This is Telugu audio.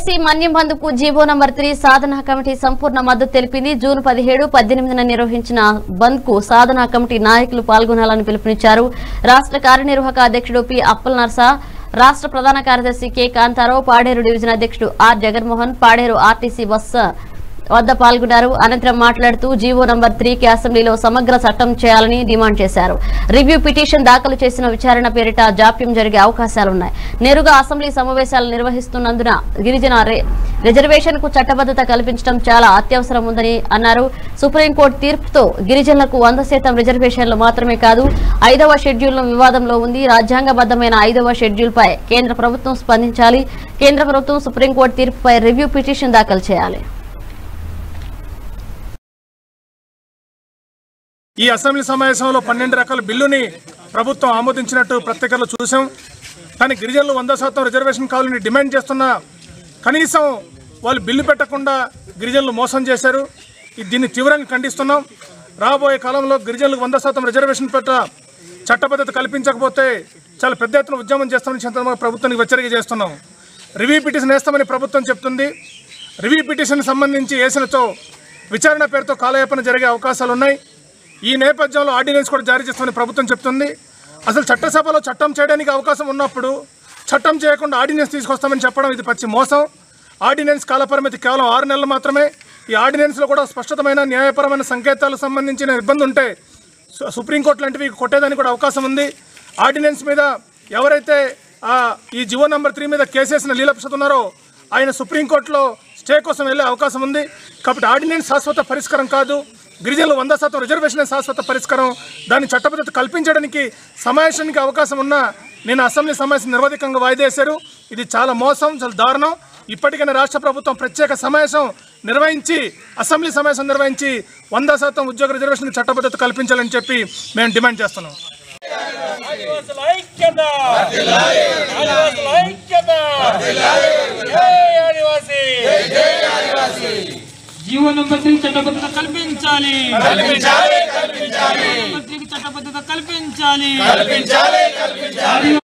ఆర్టీసీ మన్యం బంద్కు జీవో నంబర్ త్రీ సాధనా కమిటీ సంపూర్ణ మద్దతు తెలిపింది జూన్ పదిహేడు పద్దెనిమిదిన నిర్వహించిన బంద్ కు సాధనా కమిటీ నాయకులు పాల్గొనాలని పిలుపునిచ్చారు రాష్ట్ర కార్యనిర్వాహక అధ్యక్షుడు పి అప్పల్ నర్సా రాష్ట్ర ప్రధాన కార్యదర్శి కె కాంతారావు పాడేరు డివిజన్ అధ్యక్షుడు R Jaganmohan Paderu RTC bus వద్ద పాల్గొన్నారు అనంతరం మాట్లాడుతూ జీవో నంబర్ త్రీకి అసెంబ్లీలో సమగ్ర చట్టం చేయాలని డిమాండ్ చేశారు రివ్యూ పిటిషన్ దాఖలు చేసిన విచారణ పేరిట జాప్యం జరిగే అవకాశాలున్నాయి నేరుగా అసెంబ్లీ సమావేశాలు నిర్వహిస్తున్నందున గిరిజన రే- రిజర్వేషన్ కు చట్టబద్ధత కల్పించడం చాలా అత్యవసరం ఉందని అన్నారు సుప్రీంకోర్టు తీర్పుతో గిరిజనులకు వంద శాతం రిజర్వేషన్లు మాత్రమే కాదు ఐదవ షెడ్యూల్ వివాదంలో ఉంది రాజ్యాంగబద్ధమైన ఐదవ షెడ్యూల్ పై కేంద్ర ప్రభుత్వం స్పందించాలి కేంద్ర ప్రభుత్వం సుప్రీంకోర్టు తీర్పుపై రివ్యూ పిటిషన్ దాఖలు చేయాలి ఈ అసెంబ్లీ సమావేశంలో పన్నెండు రకాల బిల్లుని ప్రభుత్వం ఆమోదించినట్టు పత్రికల్లో చూసాం కానీ గిరిజనులు వంద శాతం రిజర్వేషన్ కావాలని డిమాండ్ చేస్తున్న కనీసం వాళ్ళు బిల్లు పెట్టకుండా గిరిజనులు మోసం చేశారు ఇది దీన్ని తీవ్రంగా ఖండిస్తున్నాం రాబోయే కాలంలో గిరిజనులకు వంద శాతం రిజర్వేషన్ పెట్ట చట్టబద్ధత కల్పించకపోతే చాలా పెద్ద ఎత్తున ఉద్యమం చేస్తామని చంద్రబాబు ప్రభుత్వానికి హెచ్చరిక చేస్తున్నాం రివ్యూ పిటిషన్ వేస్తామని ప్రభుత్వం చెప్తుంది రివ్యూ పిటిషన్ సంబంధించి వేసినతో విచారణ పేరుతో కాలయాపన జరిగే అవకాశాలు ఉన్నాయి ఈ నేపథ్యంలో ఆర్డినెన్స్ కూడా జారీ చేస్తామని ప్రభుత్వం చెప్తుంది అసలు చట్టసభలో చట్టం చేయడానికి అవకాశం ఉన్నప్పుడు చట్టం చేయకుండా ఆర్డినెన్స్ తీసుకొస్తామని చెప్పడం ఇది పచ్చి మోసం ఆర్డినెన్స్ కాలపరిమితి కేవలం ఆరు నెలలు మాత్రమే ఈ ఆర్డినెన్స్లో కూడా స్పష్టమైన న్యాయపరమైన సంకేతాలకు సంబంధించిన ఇబ్బంది ఉంటే సు- సుప్రీంకోర్టు లాంటివి కొట్టేదానికి కూడా అవకాశం ఉంది ఆర్డినెన్స్ మీద ఎవరైతే ఆ, ఈ జివో నంబర్ త్రీ మీద కేసేసిన లీలప్రసాద్ ఉన్నారో ఆయన సుప్రీంకోర్టులో స్టే కోసం వెళ్ళే అవకాశం ఉంది కాబట్టి ఆర్డినెన్స్ శాశ్వత పరిష్కారం కాదు గిరిజనులు వంద శాతం రిజర్వేషన్ శాశ్వత పరిష్కారం దాన్ని చట్టబద్ధత కల్పించడానికి సమావేశానికి అవకాశం ఉన్నా నేను అసెంబ్లీ సమావేశం నిర్వధికంగా వాయిదా వేశారు ఇది చాలా మోసం చాలా దారుణం ఇప్పటికైనా రాష్ట్ర ప్రభుత్వం ప్రత్యేక సమావేశం నిర్వహించి అసెంబ్లీ సమావేశం నిర్వహించి వంద శాతం ఉద్యోగ రిజర్వేషన్ చట్టబద్ధత కల్పించాలని చెప్పి మేము డిమాండ్ చేస్తున్నాం ఆదివాసుల ఐక్యత ఆదివాసుల ఐక్యత జై ఆదివాసీ జీవో నంబర్ త్రీ చట్టబద్ధత కల్పించాలి కల్పించాలి కల్పించాలి నంబర్ త్రీకి చట్టబద్ధత కల్పించాలి కల్పించాలి కల్పించాలి